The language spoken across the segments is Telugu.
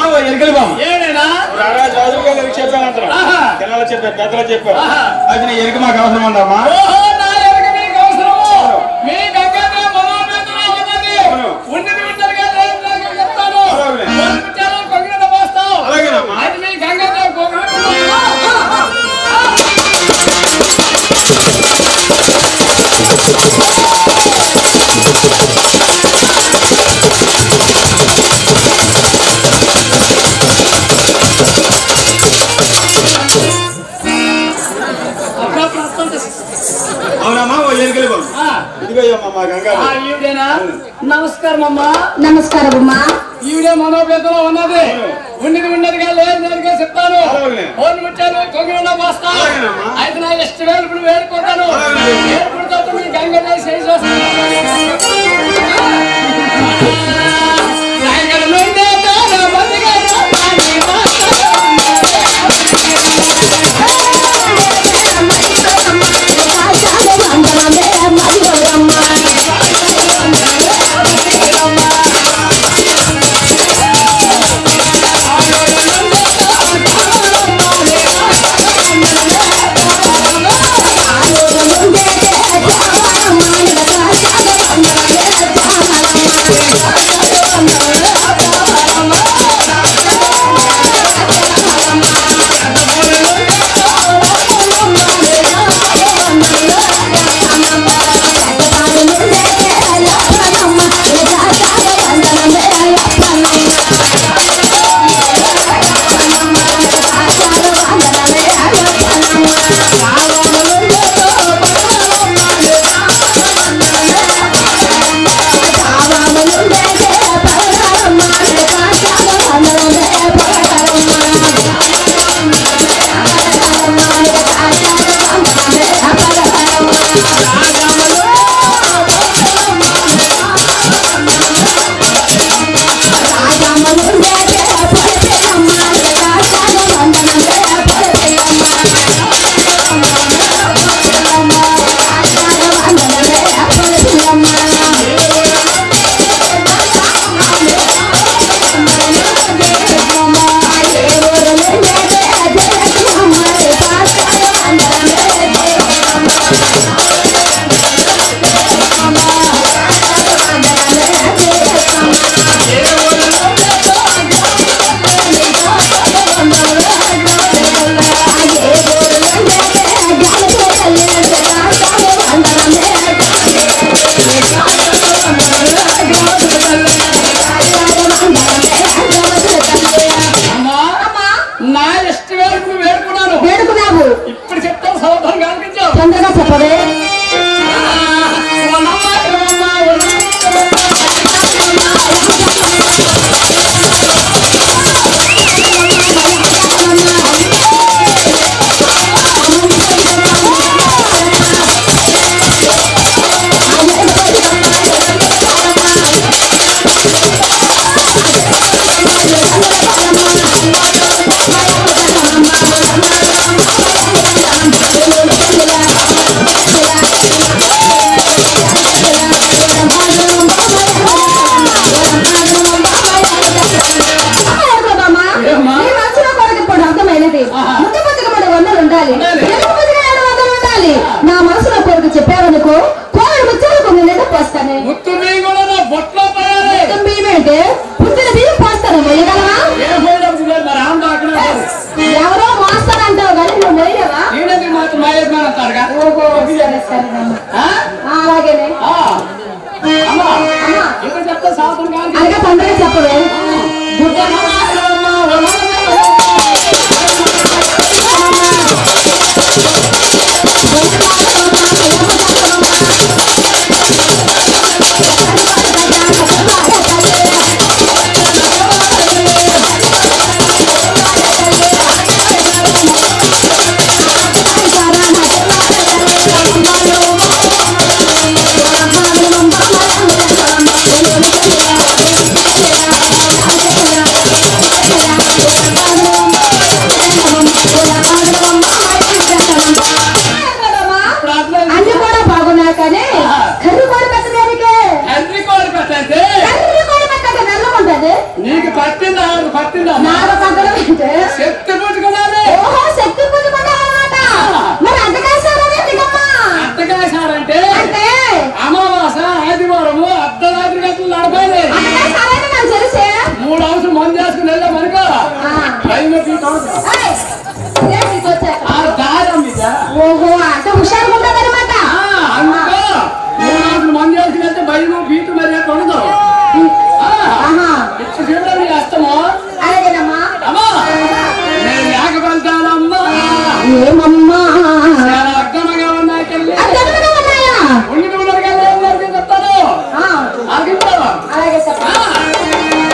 ఓ ఎరకలి బామ్మ ఏమైనా రారా చదువు గారికి చెప్పానంటారు ఆహా. పిల్లలు చెప్పారు పెద్దలు చెప్పారు ఆహా. అది నీ ఎరుక మాకు అవసరం ఉందమ్మా ఓహో నా ఎరగ మీకు అవసరము మీ గంగనే మనోవేదన ఉన్నది అవును. ఉన్నది వింటారుగా లేదు లేదు చెప్తాను అలాగే. కొన్ని ముత్యాలు కొంగిన పోస్తాం అలాగేనమ్మా. అది మీ గంగనే కొంగిన అప్పుడప్పుడు వస్తుంటుంది. అవునమ్మా ఓ ఎరకలి బామ్మ ఆ, ఇదిగో అమ్మా మా గంగా ఆ, ఈవిడేనా నమస్కారం అమ్మా నమస్కారం అమ్మా ఈవిడే మనోవేదన ఉన్నది ఉన్నది ఉన్నదిగా లేదు లేదుగా చెప్తాను అలాగే. ఫోన్ ముట్టాను కొంగిన పోస్తా అలాగేనమ్మా. అయితే నా ఇష్టం వేడుకుని వేడుకుంటాను అలాగే. వేడుకుంటే మీ గంగ చేసి అమ్మా నా ఇష్టం వేడుకుని వేడుకున్నాను వేడుకున్నావు ఇప్పుడు చెప్తాను సౌకర్యం కనిపించావు తొందరగా చెప్పవే అమ్మా, ఏమ్మా? నీ మనసులో కోరిక ఇప్పుడు అర్థమైనది ఆహా. ముందు ముందుగా మూడు వందలు ఉండాలి ఉండాలి. వెనుక ముందుగా ఏడు వందలు ఉండాలి నా మనసులో కోరిక చెప్పావనుకో కోరిక ముచ్చలు కొన్ని లేదా పోస్తానే ముత్తు మీ కూడా నా బొట్లో పోయాలి మొత్తం బియ్యమేంటి పుట్టిన బియ్యం పోస్తాను మొయ్యగలవా ఏ పోయినప్పుడు లేదు మరి ఆమె అక్కడ ఉంటుంది. ఎవరో మోస్తానంటావు కానీ నువ్వు మొయ్యవా ఈయనది మాత్రం మా యజమాని అంటారుగా ఓహో సరే సరేనమ్మా ఆ? ఆ, అలాగేనే ఆ. అమ్మా అమ్మా. ఇప్పుడు చెప్తా సాధన కానీ అలాగే తొందరగా చెప్పవే బుద్ధ నమస్కారమ్మా, వదలమ్మా. ఇప్పుడు అట్లా అన్ని కూడా బాగున్నాయి కానీ కర్రీ కూడా పెట్టడానికి తండ్రి కోరి పెట్టండి కర్రీ కూడా పెట్టక వెళ్ళకుంటది నీకు పట్టింది ఆవిడ పట్టిందా నాగ పట్టడం అంటే శక్తి పుచ్చుకున్నాను ఓహో శక్తి పుంజుకుంటామన్నమాట మరి అంతకాసారా ఎందుకమ్మా అత్తకాసారంటే అంటే అమావాస ఆదివారము అర్ధరాత్రి గంటలు నడపాలి అంతకాసారని నాకు తెలిసే మూడు అవసరం మంది వేసుకుని వెళ్ళాం అనుకో టైం ఏయ్, ఇదేంటి వచ్చాక? ఆ దారం మీద ఓహో అంత హుషారుగా ఉంటుందన్నమాట అందుకో మూడు అవసరం మంది వేసుకుని వెళ్తే భయము బీటు మరి అట్లా ఉండదు ఆ, ఆహా ఇట్లా చూడండి అస్తమో అలాగేనమ్మా అమ్మా నేను లేక వెళ్తానమ్మా ఏమమ్మా చాలా అర్థమగా ఉన్నాకెళ్ళి అర్థంగా ఉన్నాయా ఉండి ఉండరు చెప్తాను ఆ, ఆగిపోవా అలాగే చెప్పండి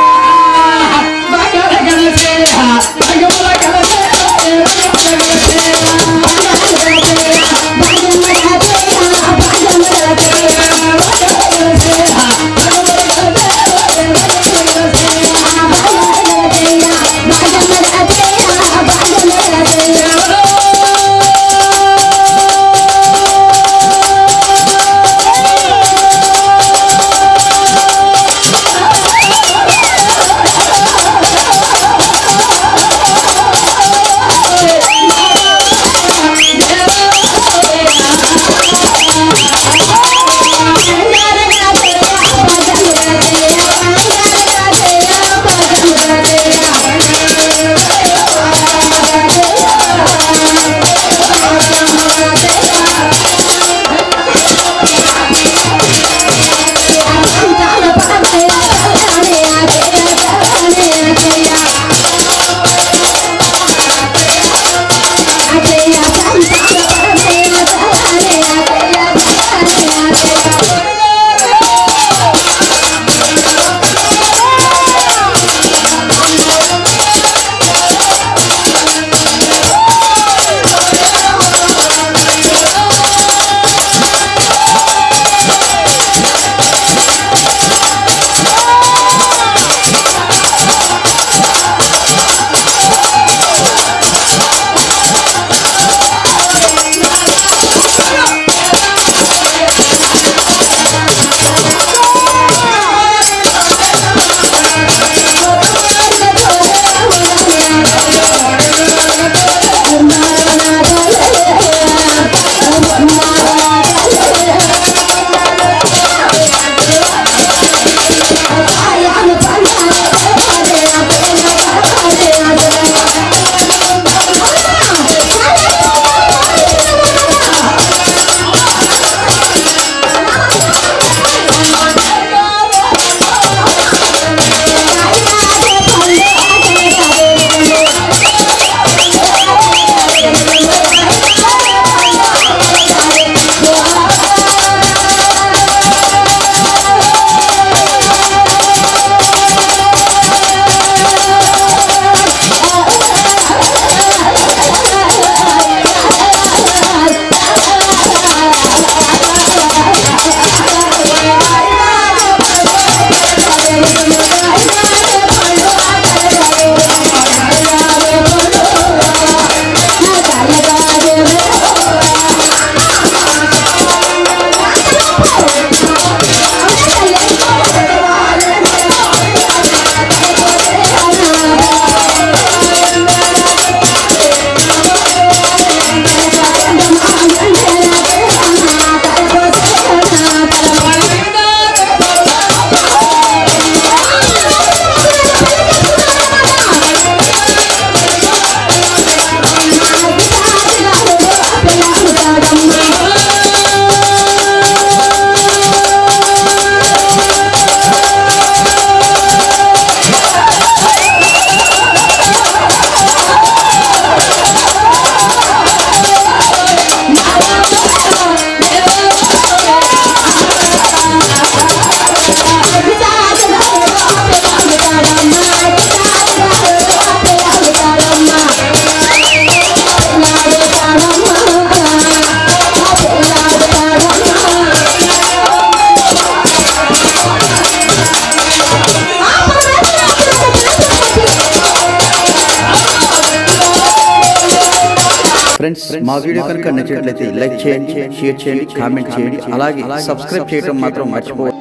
ఫ్రెండ్స్ మా వీడియో కనుక నచ్చినట్లయితే లైక్ చేయండి షేర్ చేయండి కామెంట్ చేయండి అలాగే సబ్స్క్రైబ్ చేయడం మాత్రం మర్చిపోవద్దు